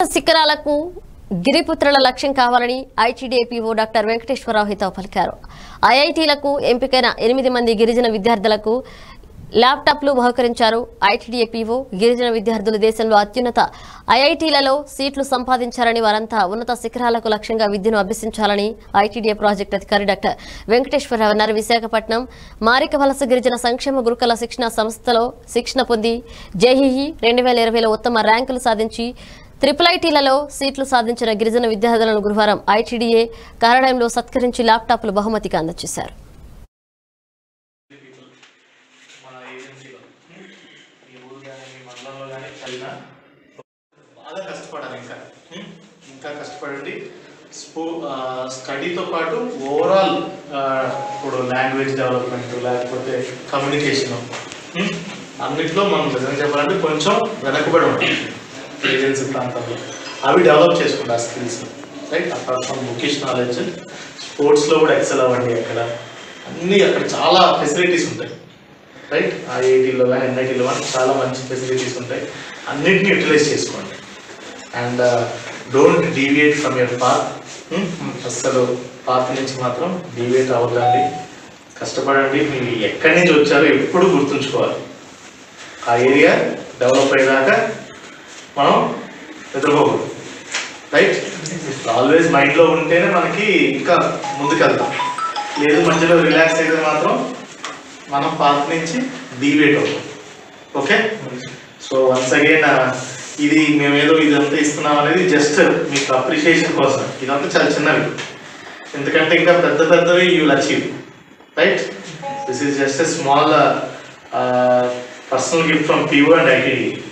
శిఖరాలకు గిరిపుత్రుల లక్ష్యం కావాలని ఐటీడీఏపీఓ డాక్టర్ వెంకటేశ్వరరావు హితవు పలికారు ఐఐటీలకు ఎంపికైన ఎనిమిది మంది గిరిజన విద్యార్థులకు ల్యాప్టాప్లు బహుకరించారు ఐటీడీఏపీఓ గిరిజన విద్యార్థులు దేశంలో అత్యున్నత ఐఐటీలలో సీట్లు సంపాదించారని వారంతా ఉన్నత శిఖరాలకు లక్ష్యంగా విద్యను అభ్యసించాలని ఐటీడీఏ ప్రాజెక్టు అధికారి డాక్టర్ వెంకటేశ్వరరావు అన్నారు విశాఖపట్నం మారిక వలస గిరిజన సంక్షేమ గురుకుల శిక్షణ సంస్థలో శిక్షణ పొంది జేఈఈ రెండు వేల ఇరవైలో ఉత్తమ ర్యాంకులు సాధించి త్రిపుల్ ఐటీలలో సీట్లు సాధించిన గిరిజన విద్యార్థులను గురువారం ఐటీడీఏ కార్యాలయంలో సత్కరించి ల్యాప్టాప్లు బహుమతిగా అందజేశారు మన ఏజెన్సీలో ఈ ఊరు కానీ మీ మండలంలో కానీ చదివినా బాగా కష్టపడాలి ఇంకా ఉం? ఇంకా కష్టపడండి స్పో స్టడీతో పాటు ఓవరాల్ ఇప్పుడు లాంగ్వేజ్ డెవలప్మెంట్ లేకపోతే కమ్యూనికేషన్ అన్నిట్లో మనం నిజంగా చెప్పాలంటే కొంచెం వెనకబడి ఉంటాం ఏజెన్సీ ప్రాంతంలో అవి డెవలప్ చేసుకుంటారు skills right apart from bookish knowledge స్పోర్ట్స్లో కూడా ఎక్సెల్ అవ్వండి అక్కడ అన్నీ అక్కడ చాలా ఫెసిలిటీస్ ఉంటాయి రైట్ ఐఐటీలో కానీ ఎన్ఐటీలో కానీ చాలా మంచి ఫెసిలిటీస్ ఉంటాయి అన్నింటినీ యూటిలైజ్ చేసుకోండి and don't deviate from your path అస్సలు పాత్ నుంచి మాత్రం డీవియేట్ అవ్వద్దండి కష్టపడండి మీరు ఎక్కడి నుంచి వచ్చారో ఎప్పుడు గుర్తుంచుకోవాలి ఆ ఏరియా డెవలప్ అయ్యేదాకా మనం నిద్రపోకూడదు రైట్ ఆల్వేస్ మైండ్లో ఉంటేనే మనకి ఇంకా ముందుకెళ్తాం లేదు మధ్యలో రిలాక్స్ అయితే మాత్రం మనం పార్క్ నుంచి డీవేట్ అవుతాం ఓకే సో వన్స్ అగైన్ ఇది మేమేదో ఇదంతా ఇస్తున్నాం అనేది జస్ట్ మీకు అప్రిషియేషన్ కోసం ఇదంతా చాలా చిన్నవి ఎందుకంటే ఇంకా పెద్ద పెద్దవి you will achieve right this is just a small personal gift from PO and ITD